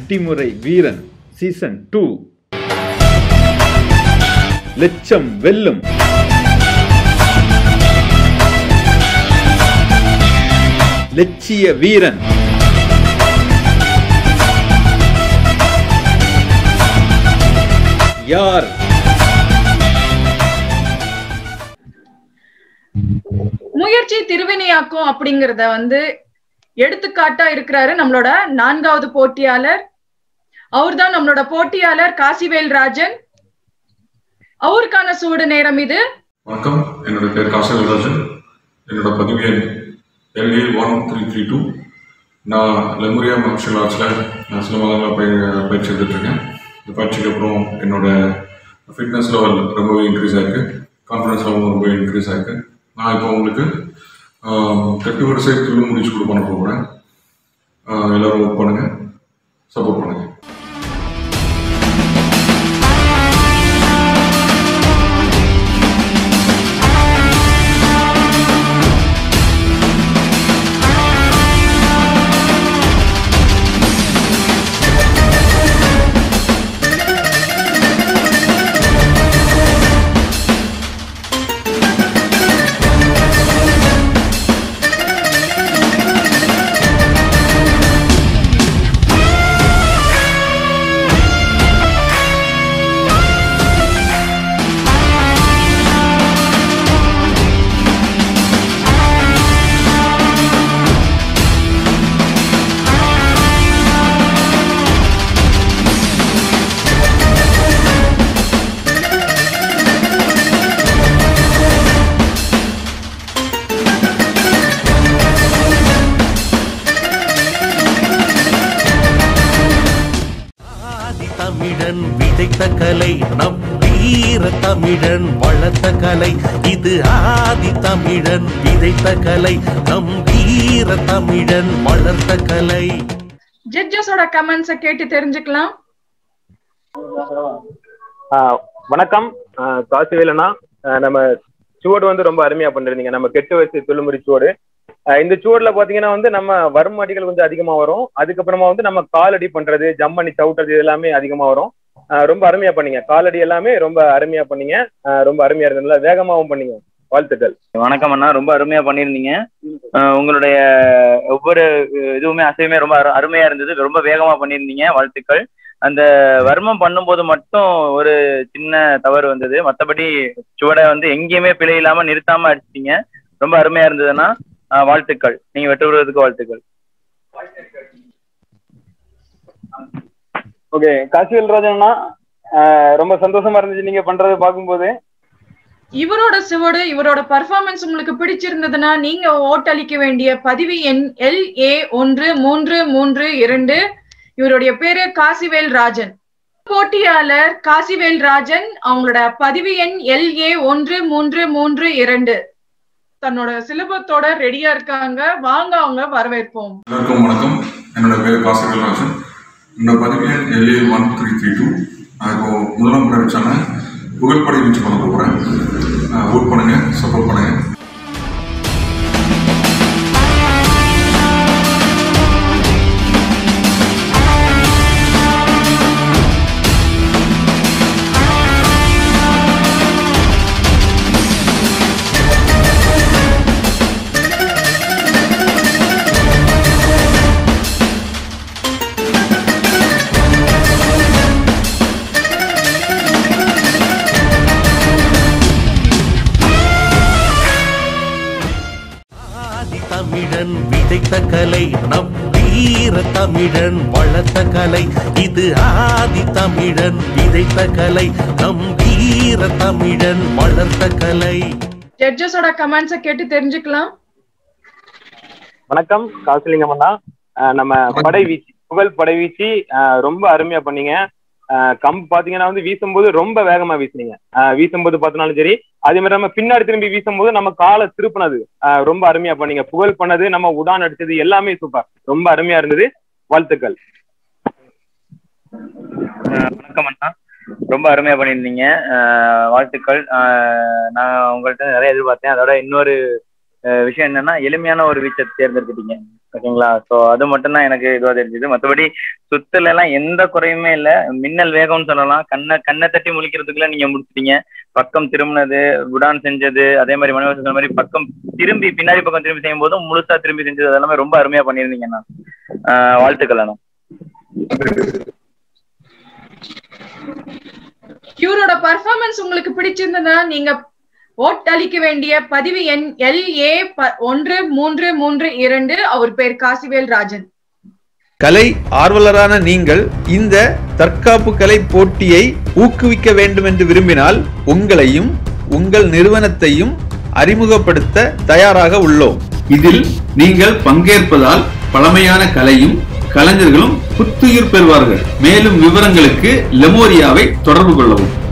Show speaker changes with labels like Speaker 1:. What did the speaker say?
Speaker 1: அட்டிமுறை வீரன் season two லட்சம் வெல்லும் லட்சிய வீரன் யார்
Speaker 2: முயற்சி திருவினையாக்கும் அப்படிங்கறத வந்து எடுத்துக்காட்டா இருக்கிறாரு நம்மளோட நான்காவது போட்டியாளர் அவர்தான் நம்மளோட போட்டியாளர் காசிவேல் ராஜன் அவருக்கான சூடு நேரம் இது
Speaker 3: வணக்கம் என்னோட பேர் காசகராஜன் என்னோட பதிவு எண் LA one three three two நான் லெமுரியா மார்ஷல் ஆர்ட்ஸில் நான் சில மாதங்களாக பய பயிற்சி எடுத்துட்ருக்கேன் இந்த பயிற்சிக்கு அப்புறம் என்னோட ஃபிட்னஸ் லெவல் ரொம்பவே இன்க்ரீஸ் ஆயிருக்கு கான்ஃபிடன்ஸ் லெவலும் ரொம்ப இன்க்ரீஸ் ஆயிருக்கு நான் இப்போ உங்களுக்கு கட்டு வரிசை துள்ளு முடிச்சு கூட பண்ண போகிறேன் எல்லோரும் ஒர்க் பண்ணுங்கள் சப்போர்ட் பண்ணுங்கள்
Speaker 4: ஆதி தமிழன் விதைத்த கலை நம் வீர தமிழன் வளர்த்த கலை இது ஆதி தமிழன் விதைத்த கலை நம் வீர தமிழன் வளர்த்த கலை
Speaker 2: ஜட்ஜஸோட கமெண்ட்ஸ கேட்டு தெரிஞ்சுக்கலாம்
Speaker 5: ஆஹ் வணக்கம் ஆஹ் காசிவேலண்ணா ஆஹ் நம்ம சுவடு வந்து ரொம்ப அருமையா பண்ணிருந்தீங்க நம்ம கெட்டு வச்சு துள்ளுமுறி சுவடு ஆஹ் இந்த சுவடுல பாத்தீங்கன்னா வந்து நம்ம வரும் அடிகள் கொஞ்சம் அதிகமா வரும் அதுக்கப்புறமா வந்து நம்ம காலடி பண்றது ஜம் பண்ணி சவுட்டுறது இது எல்லாமே அதிகமா வரும் ஆஹ் ரொம்ப அருமையா பண்ணீங்க காலடி எல்லாமே ரொம்ப அருமையா பண்ணீங்க ஆஹ் ரொம்ப அருமையா இருந்தது நல்லா வேகமாவும் பண்ணீங்க வாழ்த்துக்கள்
Speaker 6: வணக்கம் அண்ணா ரொம்ப அருமையா பண்ணியிருந்தீங்க அஹ் உங்களுடைய ஒவ்வொரு அஹ், இதுவுமே அசைவுமே ரொம்ப அரு- அருமையா இருந்தது ரொம்ப வேகமா பண்ணியிருந்தீங்க வாழ்த்துக்கள் அந்த வர்மம் பண்ணும்போது மட்டும் ஒரு சின்ன தவறு வந்தது மற்றபடி சுவடை வந்து எங்கேயுமே பிழை இல்லாம நிறுத்தாம அடிச்சிட்டீங்க ரொம்ப அருமையா இருந்ததுன்னா அஹ், வாழ்த்துக்கள் நீங்க வெற்றி பெறுவதற்கு வாழ்த்துக்கள்
Speaker 5: ஓகே காசிவேல் ராஜண்ணா ஆஹ் ரொம்ப சந்தோஷமா இருந்துச்சு நீங்க பண்றதை பார்க்கும்போது
Speaker 2: இவரோட சுவடு இவரோட பர்ஃபார்மன்ஸ் உங்களுக்கு பிடிச்சிருந்ததுன்னா நீங்க ஓட்டளிக்க வேண்டிய பதிவு எண் எல் ஏ ஒன்று மூன்று மூன்று இரண்டு இவருடைய பேரு காசிவேல் ராஜன் போட்டியாளர் காசிவேல் ராஜன் அவங்களோட பதிவு எண் எல் ஏ ஒன்று மூன்று மூன்று இரண்டு தன்னோட சிலபத்தோட ரெடியா இருக்காங்க வாங்க அவங்க வரவேற்போம்
Speaker 3: எல்லாருக்கும் வணக்கம் என்னோட பேர் காசகராஜன் என்னோட பதிவு எண் LA one three three two நான் இப்போ முதலாம் முறை வச்சான புகழ்படை வீச்சு பண்ண போகிறேன் ஒர்க் பண்ணுங்க சப்போர்ட் பண்ணுங்க
Speaker 4: ஆதி தமிழன் விதைத்த கலை நம் வீர தமிழன் வளர்த்த கலை இது ஆதி தமிழன் விதைத்த கலை நம் வீர தமிழன் வளர்த்த கலை
Speaker 2: ஜட்ஜஸோட கமெண்ட்ஸ கேட்டு தெரிஞ்சுக்கலாம்
Speaker 5: வணக்கம் காசிலிங்கம் அண்ணா ஆஹ் நம்ம படை வீச்சு புகழ் படை வீச்சு ஆஹ் ரொம்ப அருமையா பண்ணீங்க ஆஹ் கம் பாத்தீங்கன்னா வந்து வீசும்போது ரொம்ப வேகமா வீசுனீங்க ஆஹ் வீசும்போது பார்த்தினாலும் சரி அதே மாதிரி நம்ம பின்னாடி திரும்பி வீசும்போது நம்ம காலை திருப்பினது ஆஹ் ரொம்ப அருமையா பண்ணீங்க புகழ் பண்ணது நம்ம உடான் அடிச்சது எல்லாமே சூப்பர் ரொம்ப அருமையா இருந்தது வாழ்த்துக்கள்
Speaker 6: அஹ் வணக்கம் அண்ணா ரொம்ப அருமையா பண்ணியிருந்தீங்க அஹ் வாழ்த்துக்கள் அஹ் நான் உங்கள்ட்ட நிறைய எதிர்பார்த்தேன் அதோட இன்னொரு அஹ், விஷயம் என்னன்னா எளிமையான ஒரு வீச்சை தேர்ந்தெடுத்துட்டீங்க ஓகேங்களா ஸோ அது மட்டும் தான் எனக்கு இதுவா தெரிஞ்சது மற்றபடி சுத்துல எல்லாம் எந்த குறையுமே இல்லை மின்னல் வேகம்னு சொல்லலாம் கண்ணை கண்ணை தட்டி முழிக்கிறதுக்குள்ள நீங்க முடிச்சிட்டீங்க பக்கம் திரும்பினது குடான் செஞ்சது அதே மாதிரி மனோஜ் சொன்ன மாதிரி பக்கம் திரும்பி பின்னாடி பக்கம் திரும்பி செய்யும் போதும் முழுசா திரும்பி செஞ்சது அதெல்லாமே ரொம்ப அருமையா பண்ணியிருந்தீங்கண்ணா ஆஹ் வாழ்த்துக்கள் அண்ணா
Speaker 2: இவரோட பர்ஃபார்மன்ஸ் உங்களுக்கு பிடிச்சிருந்ததுன்னா நீங்க ஓட் அளிக்க வேண்டிய பதிவு எண் எல் ஏ ஒன்று மூன்று மூன்று இரண்டு அவர் பேர் காசிவேல் ராஜன்
Speaker 1: கலை ஆர்வலரான நீங்கள் இந்த தற்காப்பு கலை போட்டியை ஊக்குவிக்க வேண்டும் என்று விரும்பினால் உங்களையும் உங்கள் நிறுவனத்தையும் அறிமுகப்படுத்த தயாராக உள்ளோம்
Speaker 7: இதில் நீங்கள் பங்கேற்பதால் பழமையான கலையும் கலைஞர்களும் புத்துயிர் பெறுவார்கள் மேலும் விவரங்களுக்கு லெமோரியாவை தொடர்பு கொள்ளவும்